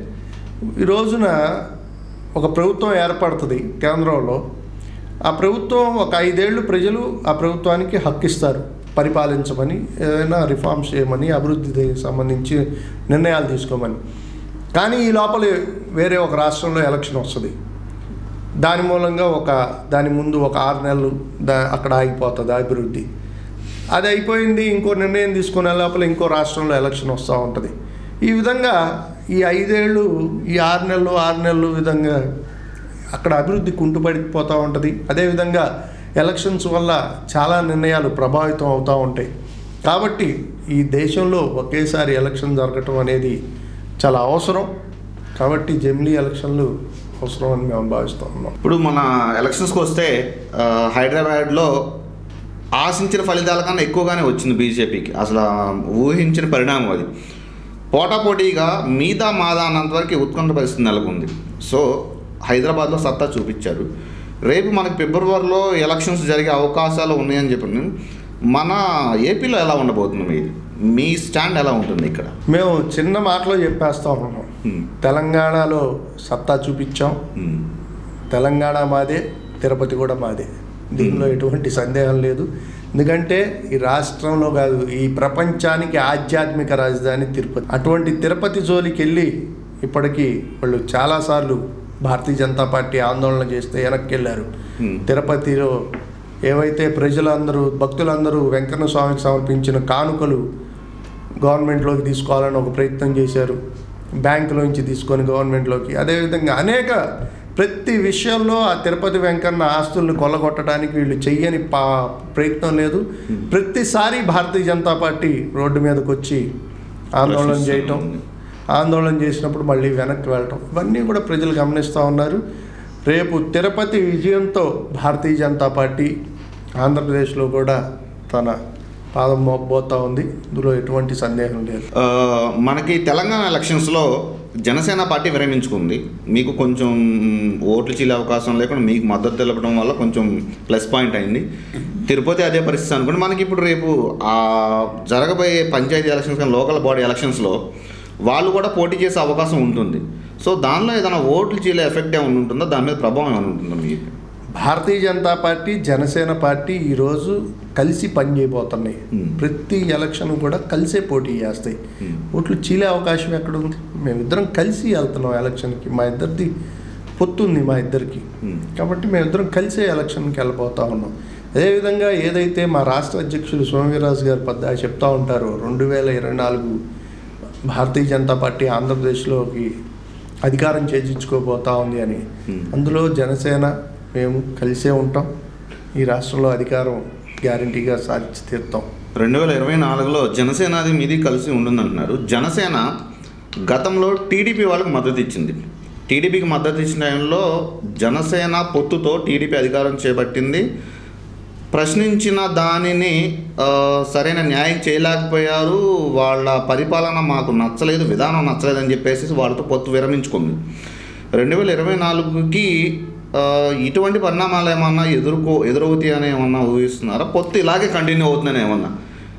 ఈ రోజున ఒక ప్రభుత్వం ఏర్పడుతుంది కేంద్రంలో ఆ ప్రభుత్వం ఒక ఐదేళ్ళు ప్రజలు ఆ ప్రభుత్వానికి హక్కిస్తారు పరిపాలించమని ఏదైనా రిఫార్మ్స్ చేయమని అభివృద్ధికి సంబంధించి నిర్ణయాలు తీసుకోమని కానీ ఈ లోపల వేరే ఒక రాష్ట్రంలో ఎలక్షన్ వస్తుంది దాని మూలంగా ఒక దాని ముందు ఒక ఆరు నెలలు దా అక్కడ ఆగిపోతుంది అభివృద్ధి అది అయిపోయింది ఇంకో నిర్ణయం తీసుకునే లోపల ఇంకో రాష్ట్రంలో ఎలక్షన్ వస్తూ ఉంటుంది ఈ విధంగా ఈ ఐదేళ్ళు ఈ ఆరు నెలలు ఆరు నెలలు విధంగా అక్కడ అభివృద్ధి కుంటుపడిపోతూ ఉంటుంది అదేవిధంగా ఎలక్షన్స్ వల్ల చాలా నిర్ణయాలు ప్రభావితం అవుతూ ఉంటాయి కాబట్టి ఈ దేశంలో ఒకేసారి ఎలక్షన్ జరగటం అనేది చాలా అవసరం కాబట్టి జమిలీ ఎలక్షన్లు అవసరం అని మేము భావిస్తూ ఉన్నాం ఇప్పుడు మన ఎలక్షన్స్కి వస్తే ఆ, హైదరాబాద్లో ఆశించిన ఫలితాల కన్నా ఎక్కువగానే వచ్చింది బీజేపీకి అసలు ఆ ఊహించిన పరిణామం అది పోటాపోటీగా మీదా మాదా అన్నంత వరకు ఉత్కంఠ పరిస్థితి నెలకొంది సో హైదరాబాద్లో సత్తా చూపించారు రేపు మనకి ఫిబ్రవరిలో ఎలక్షన్స్ జరిగే అవకాశాలు ఉన్నాయని చెప్పి మన ఏపీలో ఎలా ఉండబోతుంది మీది మీ స్టాండ్ ఎలా ఉంటుంది ఇక్కడ మేము చిన్న మాటలో చెప్పేస్తా ఉన్నాం హ్మ్. తెలంగాణలో సత్తా చూపించాం హ్మ్. తెలంగాణ మాదే తిరుపతి కూడా మాదే దీనిలో ఎటువంటి సందేహం లేదు ఎందుకంటే ఈ రాష్ట్రంలో కాదు ఈ ప్రపంచానికి ఆధ్యాత్మిక రాజధాని తిరుపతి అటువంటి తిరుపతి జోలికి వెళ్ళి ఇప్పటికీ వాళ్ళు చాలాసార్లు భారతీయ జనతా పార్టీ ఆందోళన చేస్తే వెనక్కి వెళ్ళారు హ్మ్. తిరుపతిలో ఏవైతే ప్రజలందరూ భక్తులందరూ వెంకన్న స్వామికి సమర్పించిన కానుకలు గవర్నమెంట్లోకి తీసుకోవాలని ఒక ప్రయత్నం చేశారు బ్యాంకులోంచి తీసుకొని గవర్నమెంట్లోకి అదేవిధంగా అనేక ప్రతి విషయంలో ఆ తిరుపతి వెంకన్న ఆస్తుల్ని కొల్లగొట్టడానికి వీళ్ళు చెయ్యని పా ప్రయత్నం లేదు ప్రతిసారి భారతీయ జనతా పార్టీ రోడ్డు మీదకి వచ్చి ఆందోళన చేయటం ఆందోళన చేసినప్పుడు మళ్ళీ వెనక్కి వెళ్ళటం ఇవన్నీ కూడా ప్రజలు గమనిస్తూ ఉన్నారు రేపు తిరుపతి విజయంతో భారతీయ జనతా పార్టీ ఆంధ్రప్రదేశ్లో కూడా తన పాదం మోపబోతా ఉంది ఇందులో ఎటువంటి సందేహం లేదు ఆ, మనకి తెలంగాణ ఎలక్షన్స్లో జనసేన పార్టీ విరమించుకుంది మీకు కొంచెం ఓట్లు చీలే అవకాశం లేకుండా మీకు మద్దతు తెలపడం వల్ల కొంచెం ప్లస్ పాయింట్ అయింది తిరుపతి అదే పరిస్థితి అనుకోండి మనకి ఇప్పుడు రేపు ఆ జరగబోయే పంచాయతీ ఎలక్షన్స్ కానీ లోకల్ బాడీ ఎలక్షన్స్లో వాళ్ళు కూడా పోటీ చేసే అవకాశం ఉంటుంది సో దానిలో ఏదైనా ఓట్లు చీలే ఎఫెక్ట్ ఏమైనా ఉంటుందో దాని మీద ప్రభావం ఏమైనా ఉంటుందా మీకు భారతీయ జనతా పార్టీ జనసేన పార్టీ ఈరోజు కలిసి పనిచేయబోతున్నాయి Hmm. ప్రతి ఎలక్షన్ కూడా కలిసే పోటీ చేస్తాయి Hmm. ఓట్లు చీలే అవకాశం ఎక్కడుంది మేమిద్దరం కలిసి వెళ్తున్నాం ఎలక్షన్కి మా ఇద్దరిది పొత్తుంది మా ఇద్దరికి Hmm. కాబట్టి మేమిద్దరం కలిసే ఎలక్షన్కి వెళ్ళిపోతా ఉన్నాం అదేవిధంగా ఏదైతే మా రాష్ట్ర అధ్యక్షులు సోమవీరాజు గారు పెద్ద చెప్తా ఉంటారో రెండు వేల ఇరవై నాలుగు భారతీయ జనతా పార్టీ ఆంధ్రప్రదేశ్లోకి అధికారం చేజించుకోబోతా ఉంది అని Hmm. అందులో జనసేన మేము కలిసే ఉంటాం ఈ రాష్ట్రంలో అధికారం గ్యారంటీగా సాధించి తీరుతాం రెండు వేల ఇరవై నాలుగులో జనసేనాది మీది కలిసి ఉంటుందంటున్నారు జనసేన గతంలో టీడీపీ వాళ్ళకి మద్దతు ఇచ్చింది టీడీపీకి మద్దతు ఇచ్చిన టైంలో జనసేన పొత్తుతో టీడీపీ అధికారం చేపట్టింది ప్రశ్నించిన దానిని ఆ, సరైన న్యాయం చేయలేకపోయారు వాళ్ళ పరిపాలన మాకు నచ్చలేదు విధానం నచ్చలేదు అని చెప్పేసి వాళ్ళతో పొత్తు విరమించుకుంది రెండు వేల ఇరవై నాలుగుకి ఆ, ఇటువంటి పరిణామాలు ఏమన్నా ఎదుర్కో ఎదురవుతాయి అని ఏమన్నా ఊహిస్తున్నారా పొత్తు ఇలాగే కంటిన్యూ అవుతుందని ఏమన్నా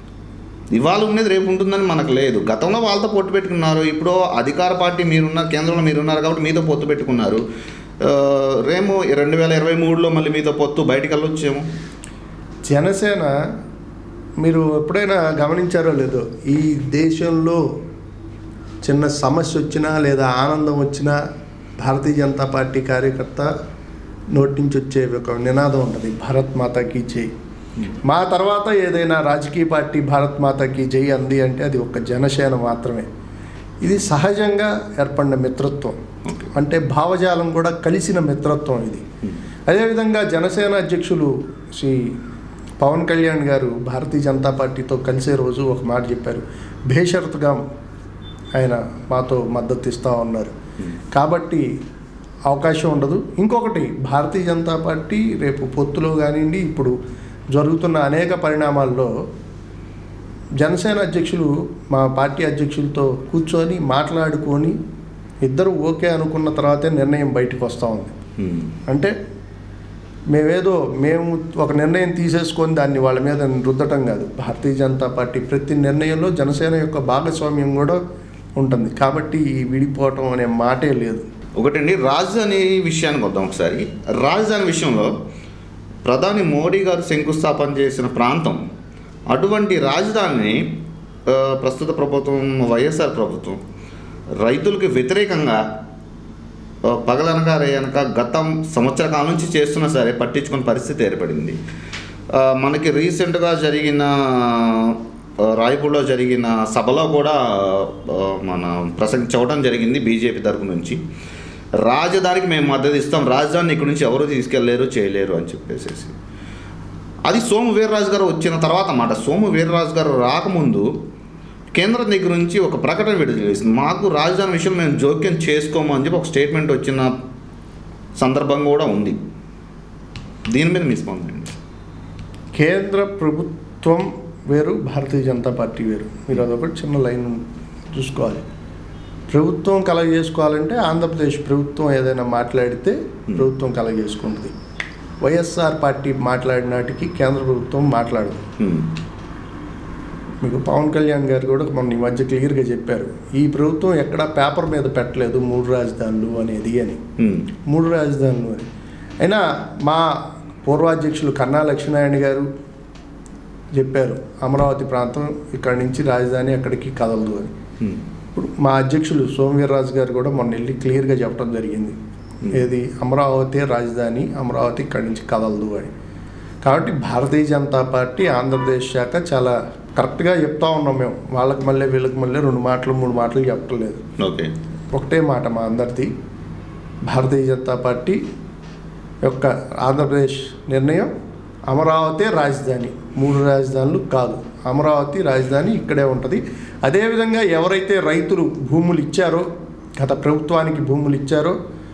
ఇవాళ ఉండేది రేపు ఉంటుందని మనకు లేదు గతంలో వాళ్ళతో పొత్తు పెట్టుకున్నారు ఇప్పుడు అధికార పార్టీ మీరున్నారు కేంద్రంలో మీరున్నారు కాబట్టి మీతో పొత్తు పెట్టుకున్నారు ఆ, రేమో రెండు వేల ఇరవై మూడులో మళ్ళీ మీతో పొత్తు బయటికి వెళ్ళొచ్చేమో జనసేన మీరు ఎప్పుడైనా గమనించారో లేదో ఈ దేశంలో చిన్న సమస్య వచ్చినా లేదా ఆనందం వచ్చినా భారతీయ జనతా పార్టీ కార్యకర్త నోటి నుంచి వచ్చే ఒక నినాదం ఉంటుంది భారత్ మాతాకి జై మా తర్వాత ఏదైనా రాజకీయ పార్టీ భారత్ మాతాకి జై అంది అంటే అది ఒక జనసేన మాత్రమే ఇది సహజంగా ఏర్పడిన మిత్రత్వం ఓకే అంటే భావజాలం కూడా కలిసిన మిత్రత్వం ఇది అదేవిధంగా జనసేన అధ్యక్షులు శ్రీ పవన్ కళ్యాణ్ గారు భారతీయ జనతా పార్టీతో కలిసే రోజు ఒక మాట చెప్పారు బేషరతుగా ఆయన మాతో మద్దతు ఇస్తూ ఉన్నారు కాబట్టి అవకాశం ఉండదు ఇంకొకటి భారతీయ జనతా పార్టీ రేపు పొత్తులో కానివ్వండి ఇప్పుడు జరుగుతున్న అనేక పరిణామాల్లో జనసేన అధ్యక్షులు మా పార్టీ అధ్యక్షులతో కూర్చొని మాట్లాడుకొని ఇద్దరు ఓకే అనుకున్న తర్వాతే నిర్ణయం బయటకు వస్తూ ఉంది ఉమ్. అంటే మేమేదో మేము ఒక నిర్ణయం తీసేసుకొని దాన్ని వాళ్ళ మీద రుద్దటం కాదు భారతీయ జనతా పార్టీ ప్రతి నిర్ణయంలో జనసేన యొక్క భాగస్వామ్యం కూడా ఉంటుంది కాబట్టి ఈ విడిపోవటం అనే మాటే లేదు ఒకటండి రాజధాని విషయానికి వద్దాం ఒకసారి రాజధాని విషయంలో ప్రధాని మోడీ గారు శంకుస్థాపన చేసిన ప్రాంతం అటువంటి రాజధానిని ఆ, ప్రస్తుత ప్రభుత్వం వైఎస్ఆర్ ప్రభుత్వం రైతులకు వ్యతిరేకంగా ఆ, పగలనగా రేయనక గతం సంవత్సర కాలం నుంచి చేస్తున్నా సరే పట్టించుకునే పరిస్థితి ఏర్పడింది ఆ, మనకి రీసెంట్గా జరిగిన ఆ, రాయపూర్లో జరిగిన సభలో కూడా ఆ, మన ప్రసంగించవడం జరిగింది బీజేపీ తరపు నుంచి రాజధానికి మేము మద్దతు ఇస్తాం రాజధానిని ఇక్కడి నుంచి ఎవరు తీసుకెళ్ళలేరు చేయలేరు అని చెప్పేసి అది సోము వీర్రాజు గారు వచ్చిన తర్వాత మాట సోము వీర్రాజు గారు రాకముందు కేంద్రం దగ్గర నుంచి ఒక ప్రకటన విడుదల చేసింది మాకు రాజధాని విషయం మేము జోక్యం చేసుకోము అని చెప్పి ఒక స్టేట్మెంట్ వచ్చిన సందర్భం కూడా ఉంది దీని మీద మీ స్పందన ఏంటి? కేంద్ర ప్రభుత్వం వేరు భారతీయ జనతా పార్టీ వేరు మీరు అదొకటి చిన్న లైన్ చూసుకోవాలి ప్రభుత్వం కలగజేసుకోవాలంటే ఆంధ్రప్రదేశ్ ప్రభుత్వం ఏదైనా మాట్లాడితే ప్రభుత్వం కలగజేసుకుంటుంది వైఎస్ఆర్ పార్టీ మాట్లాడినాటికి కేంద్ర ప్రభుత్వం మాట్లాడదు హ్మ్. మీకు పవన్ కళ్యాణ్ గారు కూడా మొన్న ఈ మధ్య క్లియర్గా చెప్పారు ఈ ప్రభుత్వం ఎక్కడా పేపర్ మీద పెట్టలేదు మూడు రాజధానులు అనేది అని హ్మ్. మూడు రాజధానులు అని అయినా మా పూర్వాధ్యక్షులు కన్నా లక్ష్మీనారాయణ గారు చెప్పారు అమరావతి ప్రాంతం ఇక్కడి నుంచి రాజధాని అక్కడికి కదలదు అని హ్మ్. ఇప్పుడు మా అధ్యక్షులు సోమవీర్రాజు గారు కూడా మొన్న వెళ్ళి క్లియర్గా చెప్పడం జరిగింది ఏది అమరావతి రాజధాని అమరావతి ఇక్కడి నుంచి కదలదు అని కాబట్టి భారతీయ జనతా పార్టీ ఆంధ్రప్రదేశ్ శాఖ చాలా కరెక్ట్గా చెప్తా ఉన్నాం మేము వాళ్ళకి మళ్ళీ వీళ్ళకి మళ్ళీ రెండు మాటలు మూడు మాటలు చెప్పట్లేదు ఓకే ఒకటే మాట మా అందరిది భారతీయ జనతా పార్టీ యొక్క ఆంధ్రప్రదేశ్ నిర్ణయం అమరావతి రాజధాని మూడు రాజధానులు కాదు అమరావతి రాజధాని ఇక్కడే ఉంటుంది అదేవిధంగా ఎవరైతే రైతులు భూములు ఇచ్చారో గత ప్రభుత్వానికి భూములు ఇచ్చారో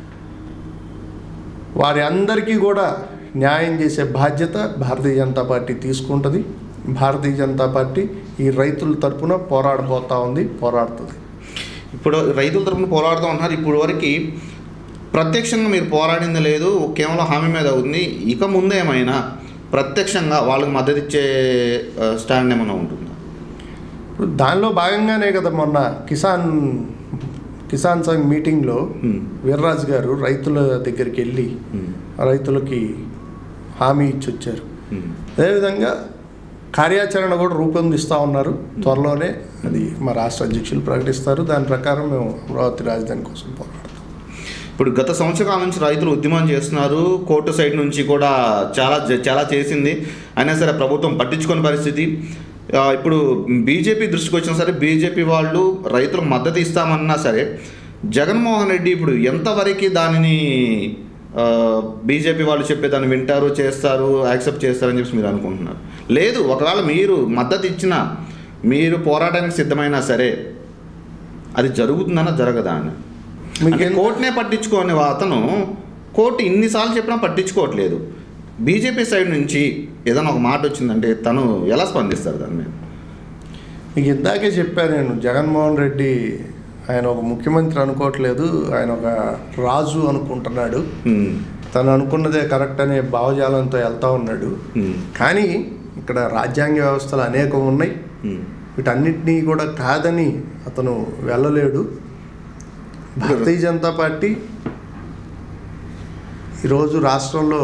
వారి అందరికీ కూడా న్యాయం చేసే బాధ్యత భారతీయ జనతా పార్టీ తీసుకుంటుంది భారతీయ జనతా పార్టీ ఈ రైతుల తరపున పోరాడబోతా ఉంది పోరాడుతుంది ఇప్పుడు రైతుల తరపున పోరాడుతూ ఉన్నారు ఇప్పుడు వరకు ప్రత్యక్షంగా మీరు పోరాడింది లేదు కేవలం హామీ మీద ఉంది ఇక ముందు ఏమైనా ప్రత్యక్షంగా వాళ్ళకి మద్దతు ఇచ్చే ఆ, స్టాండ్ ఏమైనా ఉంటుందా ఇప్పుడు దానిలో భాగంగానే కదా మొన్న కిసాన్ కిసాన్ సంఘ్ మీటింగ్లో హ్మ్. వీర్రాజు గారు రైతుల దగ్గరికి వెళ్ళి హ్మ్. రైతులకి హామీ ఇచ్చి వచ్చారు హ్మ్. అదేవిధంగా కార్యాచరణ కూడా రూపొందిస్తూ ఉన్నారు త్వరలోనే అది మా రాష్ట్ర అధ్యక్షులు ప్రకటిస్తారు దాని ప్రకారం మేము అమరావతి రాజధాని కోసం పోరాడతాం ఇప్పుడు గత సంవత్సరాల నుంచి రైతులు ఉద్యమం చేస్తున్నారు కోర్టు సైడ్ నుంచి కూడా చాలా జ- చాలా చేసింది అయినా సరే ప్రభుత్వం పట్టించుకునే పరిస్థితి ఆ, ఇప్పుడు బీజేపీ దృష్టికి వచ్చినా సరే బీజేపీ వాళ్ళు రైతులకు మద్దతు ఇస్తామన్నా సరే జగన్మోహన్ రెడ్డి ఇప్పుడు ఎంతవరకు దానిని ఆ, బీజేపీ వాళ్ళు చెప్పేదాన్ని వింటారు చేస్తారు యాక్సెప్ట్ చేస్తారని చెప్పి మీరు అనుకుంటున్నారు లేదు ఒకవేళ మీరు మద్దతు ఇచ్చినా మీరు పోరాటానికి సిద్ధమైనా సరే అది జరుగుతుందన్నా జరగదా అని మీకు అంటే ఎంత- కోర్టునే పట్టించుకోని అతను కోర్టు ఇన్నిసార్లు చెప్పినా పట్టించుకోవట్లేదు బీజేపీ సైడ్ నుంచి ఏదైనా ఒక మాట వచ్చిందంటే తను ఎలా స్పందిస్తారు దాని మీద మీకు ఇందాకే చెప్పాను నేను జగన్మోహన్ రెడ్డి ఆయన ఒక ముఖ్యమంత్రి అనుకోవట్లేదు ఆయన ఒక రాజు అనుకుంటున్నాడు హ్మ్. తను అనుకున్నదే కరెక్ట్ అనే భావజాలంతో వెళ్తా ఉన్నాడు హ్మ్. కానీ ఇక్కడ రాజ్యాంగ వ్యవస్థలు అనేకం ఉన్నాయి హ్మ్. వీటన్నిటినీ కూడా కాదని అతను వెళ్ళలేడు భారతీయ జనతా పార్టీ ఈరోజు రాష్ట్రంలో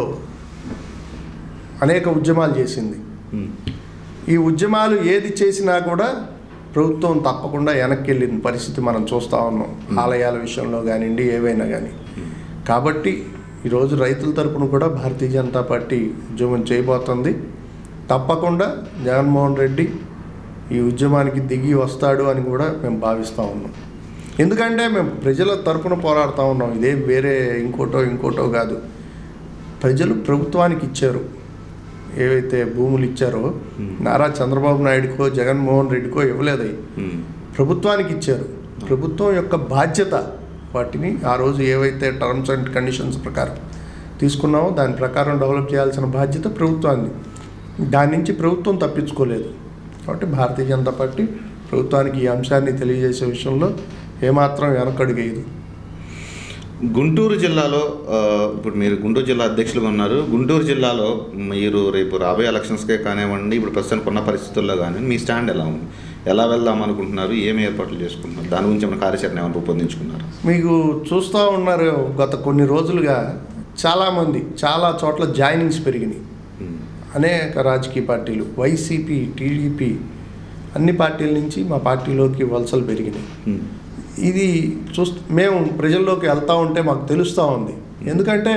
అనేక ఉద్యమాలు చేసింది హ్మ్. ఈ ఉద్యమాలు ఏది చేసినా కూడా ప్రభుత్వం తప్పకుండా వెనక్కి వెళ్ళిన పరిస్థితి మనం చూస్తూ ఉన్నాం ఆలయాల విషయంలో కానివ్వండి ఏవైనా కానీ కాబట్టి ఈరోజు రైతుల తరపున కూడా భారతీయ జనతా పార్టీ ఉద్యమం చేయబోతుంది తప్పకుండా జగన్మోహన్ రెడ్డి ఈ ఉద్యమానికి దిగి వస్తాడు అని కూడా మేము భావిస్తూ ఉన్నాం ఎందుకంటే మేము ప్రజల తరపున పోరాడుతూ ఉన్నాం ఇదే వేరే ఇంకోటో ఇంకోటో కాదు ప్రజలు ప్రభుత్వానికి ఇచ్చారు ఏవైతే భూములు ఇచ్చారో నారా చంద్రబాబు నాయుడుకో జగన్మోహన్ రెడ్డికో ఇవ్వలేదు అవి ఉమ్. ప్రభుత్వానికి ఇచ్చారు ప్రభుత్వం యొక్క బాధ్యత వాటిని ఆ రోజు ఏవైతే టర్మ్స్ అండ్ కండిషన్స్ ప్రకారం తీసుకున్నామో దాని ప్రకారం డెవలప్ చేయాల్సిన బాధ్యత ప్రభుత్వాన్ని దాని నుంచి ప్రభుత్వం తప్పించుకోలేదు కాబట్టి భారతీయ జనతా పార్టీ ప్రభుత్వానికి ఈ అంశాన్ని తెలియజేసే విషయంలో ఏమాత్రం వెనకడుగేయదు గుంటూరు జిల్లాలో ఆ, ఇప్పుడు మీరు గుంటూరు జిల్లా అధ్యక్షులుగా ఉన్నారు గుంటూరు జిల్లాలో మీరు రేపు రాబోయే ఎలక్షన్స్కే కానివ్వండి ఇప్పుడు ప్రస్తుతానికి ఉన్న పరిస్థితుల్లో కానీ మీ స్టాండ్ ఎలా ఉంది ఎలా వెళ్దాం అనుకుంటున్నారు ఏమి ఏర్పాట్లు చేసుకుంటున్నారు దాని గురించి ఏమైనా కార్యాచరణ ఏమైనా రూపొందించుకున్నారు మీకు చూస్తూ ఉన్నారు గత కొన్ని రోజులుగా చాలామంది చాలా చోట్ల జాయినింగ్స్ పెరిగినాయి అనేక రాజకీయ పార్టీలు వైసీపీ టీడీపీ అన్ని పార్టీల నుంచి మా పార్టీలోకి వలసలు పెరిగినాయి ఇది చూస్ మేము ప్రజల్లోకి వెళ్తూ ఉంటే మాకు తెలుస్తూ ఉంది ఎందుకంటే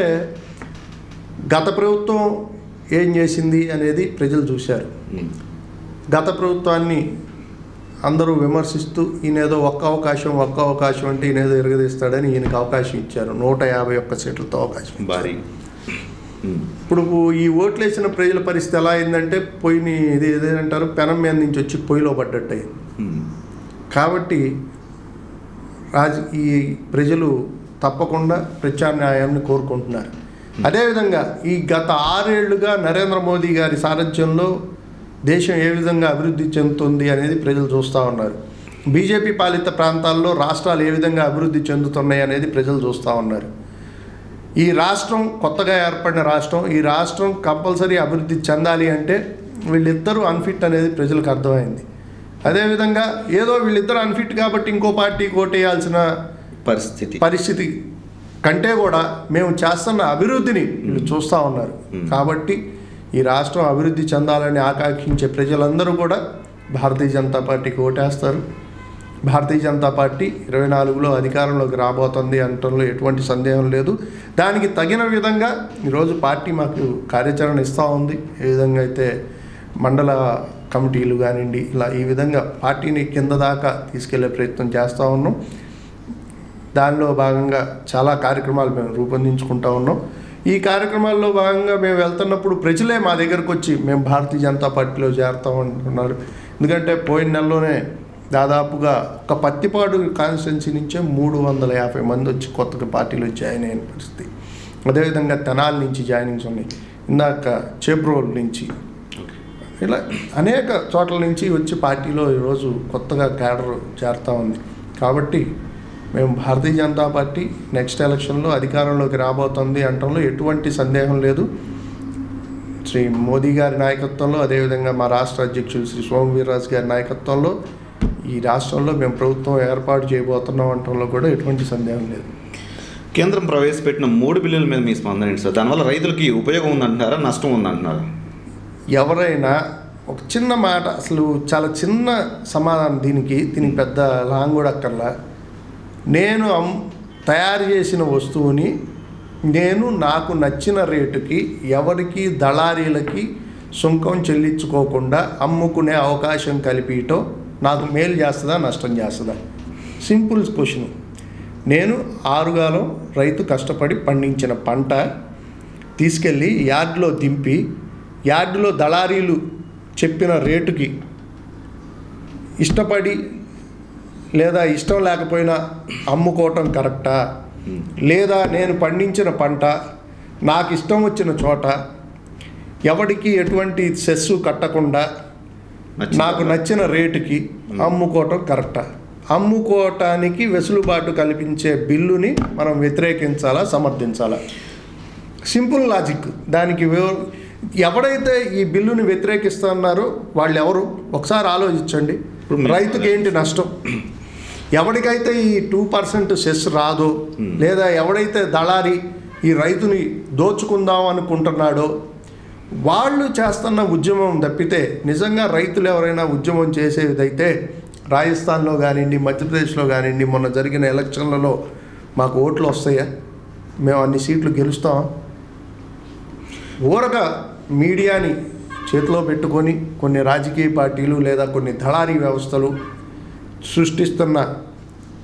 గత ప్రభుత్వం ఏం చేసింది అనేది ప్రజలు చూశారు గత ప్రభుత్వాన్ని అందరూ విమర్శిస్తూ ఈయన ఏదో ఒక్క అవకాశం ఒక్క అవకాశం అంటే ఈయన ఏదో ఎరగదీస్తాడని ఈయనకి అవకాశం ఇచ్చారు నూట యాభై ఒక్క సీట్లతో అవకాశం ఇచ్చారు. భారీ ఉమ్. ఇప్పుడు ఈ ఓట్లు వేసిన ప్రజల పరిస్థితి ఎలా అయిందంటే పొయ్యిని ఇది ఏదేంటారు పెనం మీద నుంచి వచ్చి పొయ్యిలో పడ్డట్టు అయింది ఉమ్. కాబట్టి రాజ ఈ ప్రజలు తప్పకుండా ప్రత్యామ్నాయాన్ని కోరుకుంటున్నారు అదేవిధంగా ఈ గత ఆరేళ్లుగా నరేంద్ర మోదీ గారి సారథ్యంలో దేశం ఏ విధంగా అభివృద్ధి చెందుతుంది అనేది ప్రజలు చూస్తూ ఉన్నారు బీజేపీ పాలిత ప్రాంతాల్లో రాష్ట్రాలు ఏ విధంగా అభివృద్ధి చెందుతున్నాయి అనేది ప్రజలు చూస్తూ ఉన్నారు ఈ రాష్ట్రం కొత్తగా ఏర్పడిన రాష్ట్రం ఈ రాష్ట్రం కంపల్సరీ అభివృద్ధి చెందాలి అంటే వీళ్ళిద్దరూ అన్ఫిట్ అనేది ప్రజలకు అర్థమైంది అదేవిధంగా ఏదో వీళ్ళిద్దరు అన్ఫిట్ కాబట్టి ఇంకో పార్టీకి ఓటేయాల్సిన పరిస్థితి పరిస్థితి కంటే కూడా మేము చేస్తున్న అభివృద్ధిని వీళ్ళు చూస్తూ ఉన్నారు మ్మ్. కాబట్టి ఈ రాష్ట్రం అభివృద్ధి చెందాలని ఆకాంక్షించే ప్రజలందరూ కూడా భారతీయ జనతా పార్టీకి ఓటేస్తారు భారతీయ జనతా పార్టీ ఇరవై నాలుగులో అధికారంలోకి రాబోతుంది అనటంలో ఎటువంటి సందేహం లేదు దానికి తగిన విధంగా ఈరోజు పార్టీ మాకు కార్యాచరణ ఇస్తూ ఉంది ఏ విధంగా అయితే మండల కమిటీలు కానివ్వండి ఇలా ఈ విధంగా పార్టీని కింద దాకా తీసుకెళ్లే ప్రయత్నం చేస్తూ ఉన్నాం దానిలో భాగంగా చాలా కార్యక్రమాలు మేము రూపొందించుకుంటా ఉన్నాం ఈ కార్యక్రమాల్లో భాగంగా మేము వెళ్తున్నప్పుడు ప్రజలే మా దగ్గరకు వచ్చి మేము భారతీయ జనతా పార్టీలో చేరుతాం అంటున్నారు ఎందుకంటే పోయిన నెలలోనే దాదాపుగా ఒక పత్తిపాడు కాన్స్టిట్యున్సీ నుంచే మూడు వందల యాభై మంది వచ్చి కొత్తగా పార్టీలో జాయిన్ అయిన పరిస్థితి అదేవిధంగా తెనాలి నుంచి జాయినింగ్స్ ఉన్నాయి ఇందాక చేబ్రోల్ నుంచి ఓకే ఇలా అనేక చోట్ల నుంచి వచ్చి పార్టీలో ఈరోజు కొత్తగా క్యాడర్ చేరుతూ ఉంది కాబట్టి మేము భారతీయ జనతా పార్టీ నెక్స్ట్ ఎలక్షన్లో అధికారంలోకి రాబోతుంది అనటంలో ఎటువంటి సందేహం లేదు శ్రీ మోదీ గారి నాయకత్వంలో అదేవిధంగా మా రాష్ట్ర అధ్యక్షులు శ్రీ సోమ వీర్రాజు గారి నాయకత్వంలో ఈ రాష్ట్రంలో మేము ప్రభుత్వం ఏర్పాటు చేయబోతున్నాం అనటంలో కూడా ఎటువంటి సందేహం లేదు కేంద్రం ప్రవేశపెట్టిన మూడు బిల్లుల మీద మీ స్పందన ఏంటి సార్ దానివల్ల రైతులకి ఉపయోగం ఉందంటున్నారా నష్టం ఉందంటున్నారా ఎవరైనా ఒక చిన్న మాట అసలు చాలా చిన్న సమాధానం దీనికి దీనికి పెద్ద లాంగ్ కూడా అక్కర్లా నేను అమ్ తయారు చేసిన వస్తువుని నేను నాకు నచ్చిన రేటుకి ఎవరికి దళారీలకి సుంకం చెల్లించుకోకుండా అమ్ముకునే అవకాశం కలిపియటం నాకు మేలు చేస్తుందా నష్టం చేస్తుందా సింపుల్ క్వశ్చన్ నేను ఆరుగాలం రైతు కష్టపడి పండించిన పంట తీసుకెళ్ళి యార్డ్లో దింపి యార్డులో దళారీలు చెప్పిన రేటుకి ఇష్టపడి లేదా ఇష్టం లేకపోయినా అమ్ముకోవటం కరెక్టా లేదా నేను పండించిన పంట నాకు ఇష్టం వచ్చిన చోట ఎవడికి ఎటువంటి సెస్సు కట్టకుండా నచ్చిందా? నాకు నచ్చిన రేటుకి అమ్ముకోవటం కరెక్టా అమ్ముకోవటానికి వెసులుబాటు కల్పించే బిల్లుని మనం వ్యతిరేకించాలా సమర్థించాలా సింపుల్ లాజిక్ దానికి వివ- ఎవడైతే ఈ బిల్లుని వ్యతిరేకిస్తున్నారో వాళ్ళు ఎవరు ఒకసారి ఆలోచించండి ఇప్పుడు మీరు- రైతుకి ఏంటి నష్టం ఎవరికైతే ఈ టూ పర్సెంట్ సెస్ రాదో లేదా ఎవడైతే దళారి ఈ రైతుని దోచుకుందాం అనుకుంటున్నాడో వాళ్ళు చేస్తున్న ఉద్యమం తప్పితే నిజంగా రైతులు ఎవరైనా ఉద్యమం చేసేదైతే రాజస్థాన్లో కానివ్వండి మధ్యప్రదేశ్లో కానివ్వండి మొన్న జరిగిన ఎలక్షన్లలో మాకు ఓట్లు వస్తాయా మేము అన్ని సీట్లు గెలుస్తాం ఊరగా మీడియాని చేతిలో పెట్టుకొని కొన్ని రాజకీయ పార్టీలు లేదా కొన్ని దళారీ వ్యవస్థలు సృష్టిస్తున్న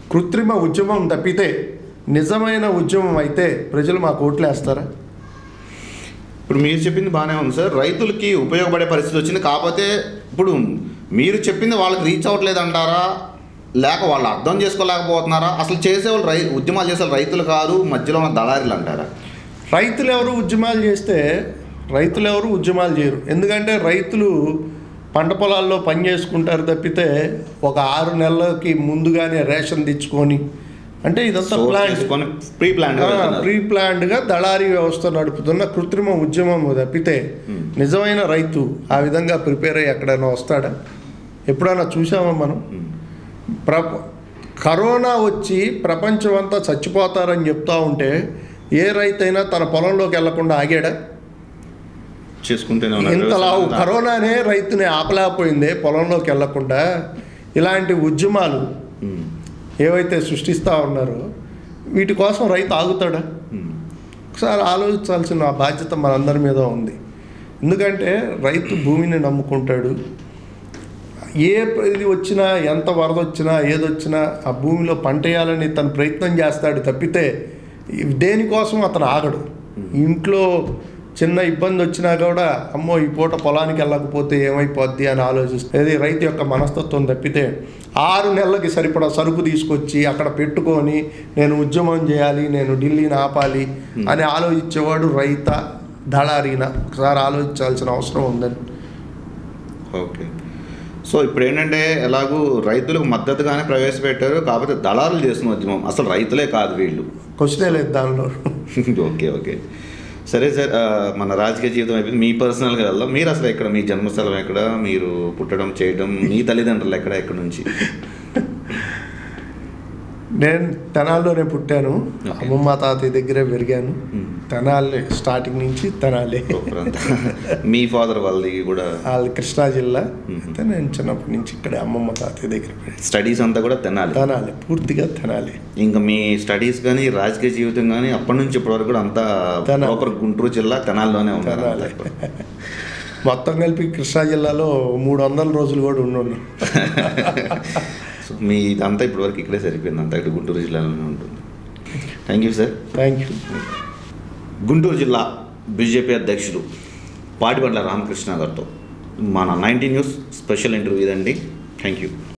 కృత్రిమ ఉద్యమం తప్పితే నిజమైన ఉద్యమం అయితే ప్రజలు మాకు ఓట్లు వేస్తారా ఇప్పుడు మీరు చెప్పింది బాగానే ఉంది సార్ రైతులకి ఉపయోగపడే పరిస్థితి వచ్చింది కాకపోతే ఇప్పుడు మీరు చెప్పింది వాళ్ళకి రీచ్ అవ్వట్లేదు అంటారా లేక వాళ్ళు అర్థం చేసుకోలేకపోతున్నారా అసలు చేసేవాళ్ళు రై ఉద్యమాలు చేసే రైతులు కాదు మధ్యలో ఉన్న దళారీలు అంటారా రైతులు ఎవరు ఉద్యమాలు చేస్తే రైతులు ఎవరు ఉద్యమాలు చేయరు ఎందుకంటే రైతులు పంట పొలాల్లో పని చేసుకుంటారు తప్పితే ఒక ఆరు నెలలకి ముందుగానే రేషన్ తెచ్చుకొని అంటే ఇదంతా Source ప్లాన్ చేసుకొని ప్రీ ప్లాన్ ప్రీ ప్లాన్డ్గా దళారీ వ్యవస్థ నడుపుతున్న కృత్రిమ ఉద్యమం తప్పితే Hmm. నిజమైన రైతు ఆ విధంగా ప్రిపేర్ అయ్యి ఎక్కడైనా వస్తాడా ఎప్పుడైనా చూసామా మనం ప్ర కరోనా వచ్చి ప్రపంచం అంతా చచ్చిపోతారని చెప్తా ఉంటే ఏ రైతైనా తన పొలంలోకి వెళ్లకుండా ఆగాడా చేసుకుంటూనే ఉన్నారు. ఇంతలా వ్యవసాయం అంతా. కరోనానే రైతుని ఆపలేకపోయిందే పొలంలోకి వెళ్లకుండా ఇలాంటి ఉద్యమాలు ఉమ్. ఏవైతే సృష్టిస్తూ ఉన్నారో వీటి కోసం రైతు ఆగుతాడా ఉమ్. ఒకసారి ఆలోచించాల్సిన బాధ్యత మనందరి మీద ఉంది ఎందుకంటే రైతు భూమిని నమ్ముకుంటాడు ఏ ఇది వచ్చినా ఎంత వరద వచ్చినా ఏదొచ్చినా ఆ భూమిలో పంట వేయాలని తను ప్రయత్నం చేస్తాడు తప్పితే దేనికోసం అతను ఆగడు ఇంట్లో చిన్న ఇబ్బంది వచ్చినా కూడా అమ్మో ఈ పూట పొలానికి వెళ్ళకపోతే ఏమైపోద్ది అని ఆలోచిస్తుంది అది రైతు యొక్క మనస్తత్వం తప్పితే ఆరు నెలలకి సరిపడా సరుకు తీసుకొచ్చి అక్కడ పెట్టుకొని నేను ఉద్యమం చేయాలి నేను ఢిల్లీని ఆపాలి అని ఆలోచించేవాడు రైత దళారీన ఒకసారి ఆలోచించాల్సిన అవసరం ఉందని ఓకే సో ఇప్పుడు ఏంటంటే ఎలాగూ రైతులకు మద్దతుగానే ప్రవేశపెట్టారు కాకపోతే దళారులు చేస్తున్న ఉద్యమం అసలు రైతులే కాదు వీళ్ళు క్వశ్చనే లేదు దానిలో ఓకే ఓకే సరే సార్ ఆ, మన రాజకీయ జీవితం అయిపోయింది మీ పర్సనల్గా వెళ్దాం మీరు అసలు ఎక్కడ మీ జన్మస్థలం ఎక్కడ మీరు పుట్టడం చేయడం మీ తల్లిదండ్రులు ఎక్కడ ఎక్కడి నుంచి నేను తెనాలిలోనే పుట్టాను Okay. అమ్మమ్మ తాతయ్య దగ్గరే పెరిగాను Hmm. తెనాలి స్టార్టింగ్ నుంచి తెనాలి Proper అంతా. మీ ఫాదర్ వాళ్ళది కూడా వాళ్ళది కృష్ణా జిల్లా Mhm. అయితే నేను చిన్నప్పటి నుంచి ఇక్కడే అమ్మమ్మ తాతయ్య దగ్గర పెరిగాను స్టడీస్ అంతా కూడా తినాలి తెనాలి పూర్తిగా తెనాలి ఇంకా మీ స్టడీస్ కానీ రాజకీయ జీవితం కానీ అప్పటి నుంచి ఇప్పటి వరకు కూడా అంతా తెనాలి. ప్రాపర్ గుంటూరు జిల్లా తెనాల్లోనే ఉన్నారు తెనాలి మొత్తం కలిపి కృష్ణా జిల్లాలో మూడు వందల రోజులు కూడా ఉండున్నాను సో మీ ఇదంతా ఇప్పటి వరకు ఇక్కడే సరిపోయింది అంతా ఇక్కడ గుంటూరు జిల్లాలోనే ఉంటుంది thank you sir thank you Guntur జిల్లా బీజేపీ అధ్యక్షుడు పాటిబండ్ల రామకృష్ణ గారితో మన నైన్టీ న్యూస్ స్పెషల్ ఇంటర్వ్యూ ఇదండి థ్యాంక్ యూ